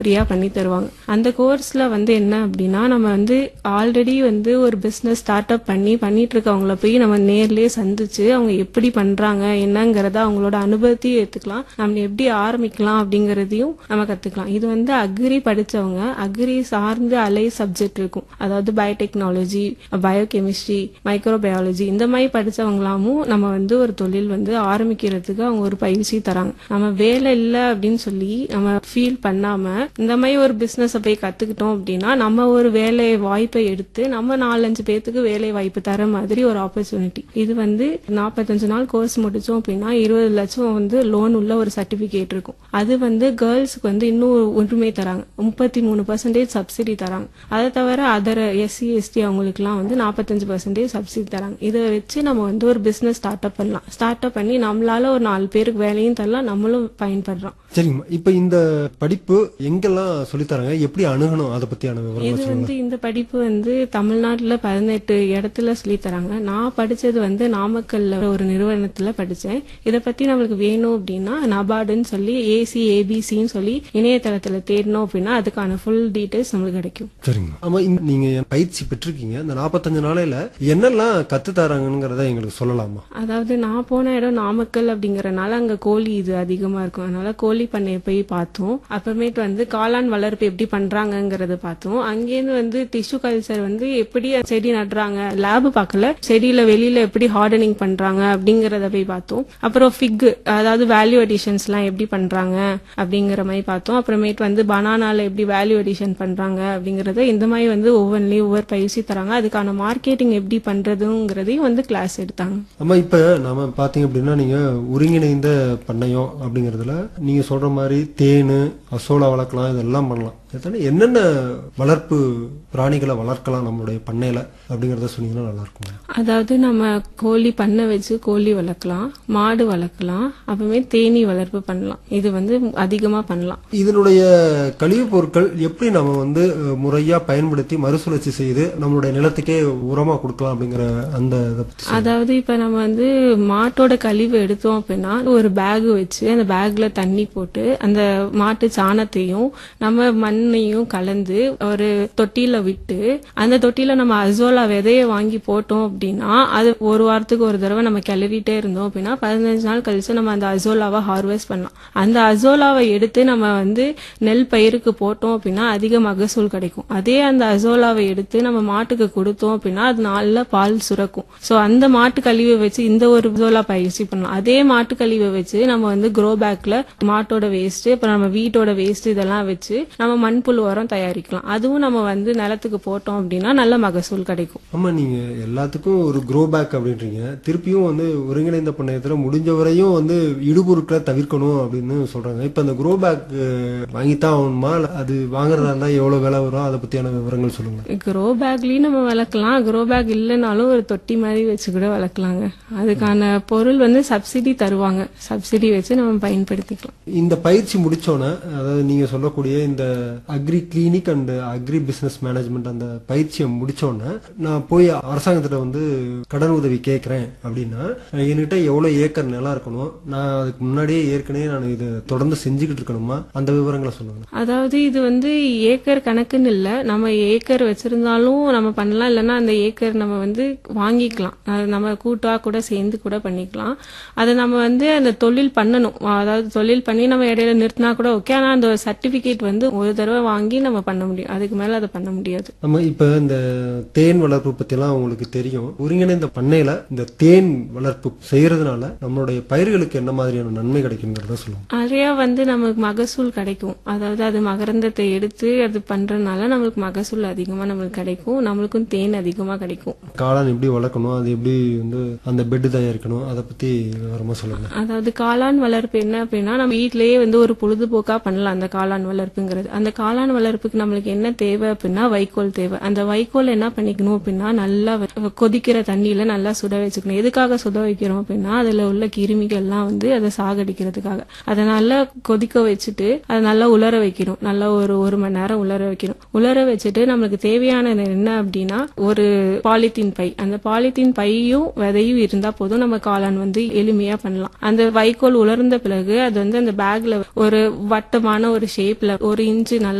ஃப்ரீயா பண்ணி தருவாங்க அந்த கோர்ஸ்ல வந்து என்ன அப்படின்னா நம்ம வந்து ஆல்ரெடி வந்து ஒரு பிசினஸ் ஸ்டார்ட் அப் பண்ணி பண்ணிட்டு இருக்கவங்கள போய் நம்ம நேர்லயே சந்திச்சு அவங்க எப்படி பண்றாங்க என்னங்கறத அவங்களோட அனுபவத்தையும் ஏத்துக்கலாம் நம்ம எப்படி ஆரம்பிக்கலாம் அப்படிங்கறதையும் நம்ம கத்துக்கலாம் இது வந்து அக்ரி படிச்சவங்க அக்ரி சார்ந்து அலை சப்ஜெக்ட் இருக்கும் அதாவது பயோடெக்னாலஜி பயோகெமிஸ்ட்ரி மைக்ரோபயாலஜி இந்த மாதிரி படிச்சவங்களாமும் நம்ம வந்து ஒரு தொழில் வந்து ஆரம்பிக்கிறதுக்கு அவங்க ஒரு பயிற்சி தராங்க நம்ம வேலை இல்லை அப்படின்னு சொல்லி நம்ம ஃபீல் பண்ணாம இந்த மாதிரி ஒரு பிசினஸ் போய் கத்துக்கிட்டோம் அப்படின்னா நம்ம ஒரு வேலை வாய்ப்பை எடுத்து நம்ம நாலஞ்சு பேத்துக்கு வேலை வாய்ப்பு தர மாதிரி ஒரு ஆப்பர்ச்சுனிட்டி இது வந்து நாற்பத்தஞ்சு நாள் கோர்ஸ் முடிச்சோம் அப்படின்னா இருபது லட்சம் வந்து லோன் உள்ள ஒரு சர்டிபிகேட் இருக்கும் அது வந்து கேர்ள்ஸ்க்கு வந்து இன்னும் ஒன்றுமே தராங்க முப்பத்தி மூணு பர்சன்டேஜ் சப்சிடி தராங்க அதை தவிர அதர் எஸ்சி எஸ்டி அவங்களுக்குலாம் வந்து நாற்பத்தஞ்சு பர்சன்டேஜ் சப்சிடி தராங்க இதை வச்சு நம்ம வந்து ஒரு பிசினஸ் ஸ்டார்ட் அப் பண்ணலாம் ஸ்டார்ட் அப் பண்ணி நம்மளால ஒரு நாலு பேருக்கு வேலையும் தரலாம் நம்மளும் பயன்படுறோம் சரிங்கம்மா இப்ப இந்த படிப்பு எங்கெல்லாம் சொல்லித் தராங்க எப்படி அணுகணும் அதை பத்தியான விவரங்கள் இது சொல்லுங்க வந்து இந்த படிப்பு வந்து தமிழ்நாட்டுல பதினெட்டு இடத்துல சொல்லி தராங்க நான் படிச்சது வந்து நாமக்கல்ல ஒரு நிறுவனத்துல படிச்சேன் இத பத்தி நம்மளுக்கு வேணும் அப்படின்னா நபார்டுன்னு சொல்லி ஏசி ஏபிசின்னு சொல்லி இணையதளத்துல தேடணும் அப்படின்னா அதுக்கான ஃபுல் டீடைல்ஸ் நம்மளுக்கு கிடைக்கும் சரிங்க ஆமா இந்த- நீங்க பயிற்சி பெற்றிருக்கீங்க இந்த நாற்பத்தஞ்சு நாளையில என்னெல்லாம் கத்து தராங்கங்கிறத எங்களுக்கு சொல்லலாமா அதாவது நான் போன இடம் நாமக்கல் அப்படிங்கறனால அங்க கோழி இது அதிகமா இருக்கும் அதனால கோழி பண்ணைய போய் பார்த்தோம் அப்புறமேட்டு வந்து காளான் வளர்ப்பு எப்படி பண்றாங்கங்கறத பார்த்தோம் அங்கேருந்து வந்து டிஷ்யூ கல்ச்சர் வந்து எப்படி செடி நடுறாங்க லேப் பார்க்கல செடியில வெளியில எப்படி ஹார்டனிங் பண்றாங்க அப்படிங்கறத போய் பார்த்தோம் அப்புறம் ஃபிக் அதாவது வேல்யூ அடிஷன்ஸ் எல்லாம் எப்படி பண்றாங்க அப்படிங்கிற மாதிரி பார்த்தோம் அப்புறமேட்டு வந்து பனானால எப்படி வேல்யூ அடிஷன் பண்றாங்க அப்படிங்கறத இந்த மாதிரி வந்து ஒவ்வொன்றிலையும் ஒவ்வொரு பயிற்சி தராங்க அதுக்கான மார்க்கெட்டிங் எப்படி பண்றதுங்கிறதையும் வந்து கிளாஸ் எடுத்தாங்க ஆமா இப்ப நாம பாத்தீங்க அப்படின்னா நீங்க ஒருங்கிணைந்த பண்ணையம் அப்படிங்கறதுல நீங்க சொல்ற மாதிரி தேனு அசோலா வளர்க்கலாம் இதெல்லாம் பண்ணலாம் இதுதானே என்னென்ன வளர்ப்பு பிராணிகளை வளர்க்கலாம் நம்மளுடைய பண்ணையில அப்படிங்கறத சொன்னீங்கன்னா நல்லா இருக்கும் அதாவது நம்ம கோழி பண்ணை வச்சு கோழி வளர்க்கலாம் மாடு வளர்க்கலாம் அப்புறமே தேனீ வளர்ப்பு பண்ணலாம் இது வந்து அதிகமா பண்ணலாம் இதனுடைய கழிவுப் பொருட்கள் எப்படி நம்ம வந்து அஹ், முறையா பயன்படுத்தி மறுசுழற்சி செய்து நம்மளுடைய நிலத்துக்கே உரமா கொடுக்கலாம் அப்படிங்கிற அந்த இதை பத்தி சொல்லுங்க. அதாவது இப்ப நம்ம வந்து மாட்டோட கழிவு எடுத்தோம் அப்படின்னா ஒரு பேக் வச்சு அந்த பேக்ல தண்ணி போட்டு அந்த மாட்டு சாணத்தையும் நம்ம மண்ணையும் கலந்து ஒரு தொட்டியில விட்டு அந்த தொட்டியில நம்ம அசோலா விதைய வாங்கி போட்டோம் அப்படின்னா அது ஒரு வாரத்துக்கு ஒரு தடவை நம்ம கிளறிட்டே இருந்தோம் அப்படின்னா பதினஞ்சு நாள் கழிச்சு நம்ம அந்த அசோலாவை ஹார்வெஸ்ட் பண்ணலாம் அந்த அசோலாவை எடுத்து நம்ம வந்து நெல் பயிருக்கு போட்டோம் அப்படின்னா அதிக மகசூல் கிடைக்கும் அதே அந்த அசோலாவை எடுத்து நம்ம மாட்டுக்கு கொடுத்தோம் அப்படின்னா அது நல்ல பால் சுரக்கும் சோ அந்த மாட்டு கழிவை வச்சு இந்த ஒரு அசோலா பயிற்சி பண்ணலாம் அதே மாட்டு கழிவை வச்சு நம்ம வந்து க்ரோ பேக்ல மாட்டோட வேஸ்ட் அப்புறம் நம்ம வீட்டோட வேஸ்ட் இதெல்லாம் வச்சு நம்ம மண்புழு உரம் தயாரிக்கலாம் அதுவும் நம்ம வந்து நிலத்துக்கு போட்டோம் அப்படின்னா நல்ல மகசூல் கிடைக்கும் ஆமா நீங்க எல்லாத்துக்கும் ஒரு க்ரோ பேக் அப்படின்றீங்க திருப்பியும் வந்து ஒருங்கிணைந்த பண்ணையத்துல முடிஞ்ச வரையும் வந்து இடுபொருட்களை தவிர்க்கணும் அப்படின்னு சொல்றாங்க இப்ப அந்த க்ரோ பேக் வாங்கித்தான் ஆகணுமா இல்ல அது வாங்குறதா இருந்தா எவ்வளவு விலை வரும் அதை பத்தியான விவரங்கள் சொல்லுங்க க்ரோ பேக்லயும் நம்ம வளர்க்கலாம் க்ரோ பேக் இல்லைனாலும் ஒரு தொட்டி மாதிரி வச்சு கூட வளர்க்கலாங்க அதுக்கான பொருள் வந்து சப்சிடி தருவாங்க சப்சிடி வச்சு நம்ம பயன்படுத்திக்கலாம் இந்த பயிற்சி முடிச்சோன்னே அதாவது நீங்க சொல்லக்கூடிய இந்த agri clinic and agri business management அந்த பயிற்சியை முடிச்சோன்னே நான் போய் அரசாங்கத்துல வந்து கடன் உதவி கேட்கறேன் அப்படின்னா என்கிட்ட எவ்வளவு ஏக்கர் நிலம் இருக்கணும் நான் அதுக்கு முன்னாடியே ஏற்கனவே நான் இதை தொடர்ந்து செஞ்சுக்கிட்டு இருக்கணுமா அந்த விவரங்களை சொல்லுங்க அதாவது இது வந்து ஏக்கர் கணக்குன்னு இல்ல நம்ம ஏக்கர் வச்சிருந்தாலும் நம்ம பண்ணலாம் இல்லைன்னா அந்த ஏக்கர் நம்ம வந்து வாங்கிக்கலாம் அது நம்ம கூட்டா கூட சேர்ந்து கூட பண்ணிக்கலாம் அதை நம்ம வந்து அந்த தொழில் பண்ணணும் அதாவது தொழில் பண்ணி நம்ம இடையில நிறுத்தினா கூட ஓகே ஆனா அந்த சர்டிபிகேட் வந்து ஒரு தடவை வாங்கி நம்ம பண்ண முடியும் அதுக்கு மேல அதை பண்ண முடியாது நம்ம இப்ப இந்த தேன் வளர்ப்பு பத்தி எல்லாம் உங்களுக்கு தெரியும் ஒருங்கிணைந்த பண்ணையில இந்த தேன் வளர்ப்பு செய்யறதுனால நம்மளுடைய பயிர்களுக்கு என்ன மாதிரியான நன்மை கிடைக்குங்கிறத சொல்லுங்க நிறைய வந்து நமக்கு மகசூல் கிடைக்கும் அதாவது அது மகரந்தத்தை எடுத்து அது பண்றதுனால நம்மளுக்கு மகசூல் அதிகமா நம்மளுக்கு கிடைக்கும் நம்மளுக்கும் தேன் அதிகமா கிடைக்கும் காளான் எப்படி வளர்க்கணும் அது எப்படி வந்து அந்த பெட் தயாரிக்கணும் அதை பத்தி விவரமா சொல்லுங்க அதாவது காளான் வளர்ப்பு என்ன அப்படின்னா நம்ம வீட்டிலேயே வந்து ஒரு பொழுதுபோக்கா பண்ணலாம் அந்த காளான் வளர்ப்புங்கிறது அந்த காளான் வளர்ப்புக்கு நம்மளுக்கு என்ன தேவை அப்படின்னா வைக்கோல் தேவை அந்த வைக்கோல் என்ன பண்ணிக்கணும் அப்படின்னா நல்லா வ- கொதிக்கிற தண்ணியில நல்லா சுட வச்சுக்கணும் எதுக்காக சுட வைக்கிறோம் அப்படின்னா அதுல உள்ள கிருமிகள்லாம் வந்து அதை சாகடிக்கிறதுக்காக அதை நல்லா கொதிக்க வச்சுட்டு அதை நல்லா உலர வைக்கணும் நல்லா ஒரு ஒரு மணி நேரம் உலர வைக்கணும் உலர வச்சுட்டு நம்மளுக்கு தேவையானது என்ன அப்படின்னா ஒரு பாலித்தீன் பை அந்த பாலித்தீன் பையும் விதையும் இருந்தா போதும் நம்ம காளான் வந்து எளிமையா பண்ணலாம் அந்த வைக்கோல் உலர்ந்த பிறகு அது வந்து அந்த பேக்ல ஒரு வட்டமான ஒரு ஷேப் ஷேப்ல ஒரு இன்ச்சு நல்லா